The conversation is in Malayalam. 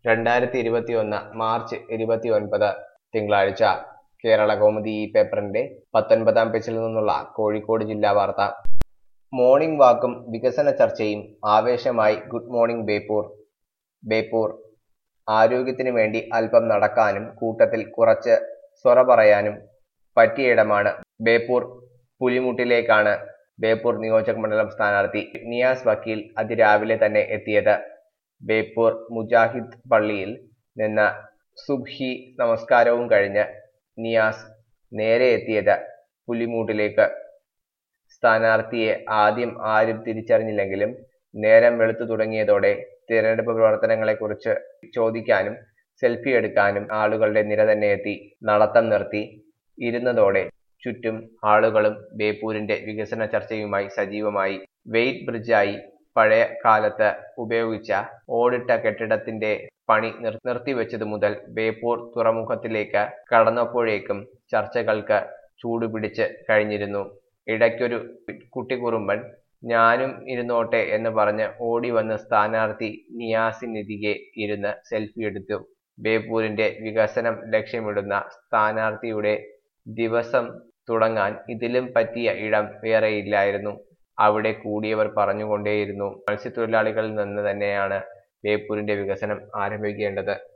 രണ്ടായിരത്തി ഇരുപത്തി ഒന്ന് മാർച്ച് ഇരുപത്തി ഒൻപത് തിങ്കളാഴ്ച കേരള കൗമുദി ഈ പേപ്പറിന്റെ പത്തൊൻപതാം പേജിൽ നിന്നുള്ള കോഴിക്കോട് ജില്ലാ വാർത്ത മോർണിംഗ് വാക്കും വികസന ചർച്ചയും ആവേശമായി ഗുഡ് മോർണിംഗ് ബേപ്പൂർ ബേപ്പൂർ ആരോഗ്യത്തിനു വേണ്ടി അല്പം നടക്കാനും കൂട്ടത്തിൽ കുറച്ച് സ്വറ പറയാനും പറ്റിയ ഇടമാണ് ബേപ്പൂർ പുലിമുട്ടിലേക്കാണ് ബേപ്പൂർ നിയോജക മണ്ഡലം സ്ഥാനാർത്ഥി നിയാസ് വക്കീൽ അതിരാവിലെ തന്നെ എത്തിയത് ബേപ്പൂർ മുജാഹിദ് പള്ളിയിൽ നിന്ന് സുബ്ഹി നമസ്കാരവും കഴിഞ്ഞ് നിയാസ് നേരെ എത്തിയത് പുലിമൂട്ടിലേക്ക് സ്ഥാനാർത്ഥിയെ ആദ്യം ആരും തിരിച്ചറിഞ്ഞില്ലെങ്കിലും നേരം വെളുത്തു തുടങ്ങിയതോടെ തിരഞ്ഞെടുപ്പ് പ്രവർത്തനങ്ങളെക്കുറിച്ച് ചോദിക്കാനും സെൽഫി എടുക്കാനും ആളുകളുടെ നിര തന്നെ എത്തി നടത്തം നിർത്തി ഇരുന്നതോടെ ചുറ്റും ആളുകളും ബേപ്പൂരിന്റെ വികസന ചർച്ചയുമായി സജീവമായി വെയിറ്റ് ബ്രിഡ്ജായി പഴയ കാലത്ത് ഉപയോഗിച്ച ഓടിട്ട കെട്ടിടത്തിന്റെ പണി നിർ നിർത്തിവെച്ചതു മുതൽ ബേപ്പൂർ തുറമുഖത്തിലേക്ക് കടന്നപ്പോഴേക്കും ചർച്ചകൾക്ക് ചൂടുപിടിച്ച് കഴിഞ്ഞിരുന്നു ഇടയ്ക്കൊരു കുട്ടിക്കുറുമ്പൻ ഞാനും ഇരുന്നോട്ടെ എന്ന് പറഞ്ഞ് ഓടി വന്ന് സ്ഥാനാർത്ഥി നിയാസിനെതിരെ ഇരുന്ന് സെൽഫി എടുത്തു ബേപ്പൂരിന്റെ വികസനം ലക്ഷ്യമിടുന്ന സ്ഥാനാർത്ഥിയുടെ ദിവസം തുടങ്ങാൻ ഇതിലും പറ്റിയ ഇടം വേറെയില്ലായിരുന്നു അവിടെ കൂടിയവർ പറഞ്ഞുകൊണ്ടേയിരുന്നു മത്സ്യത്തൊഴിലാളികളിൽ നിന്ന് തന്നെയാണ് ബേപ്പൂരിന്റെ വികസനം ആരംഭിക്കേണ്ടത്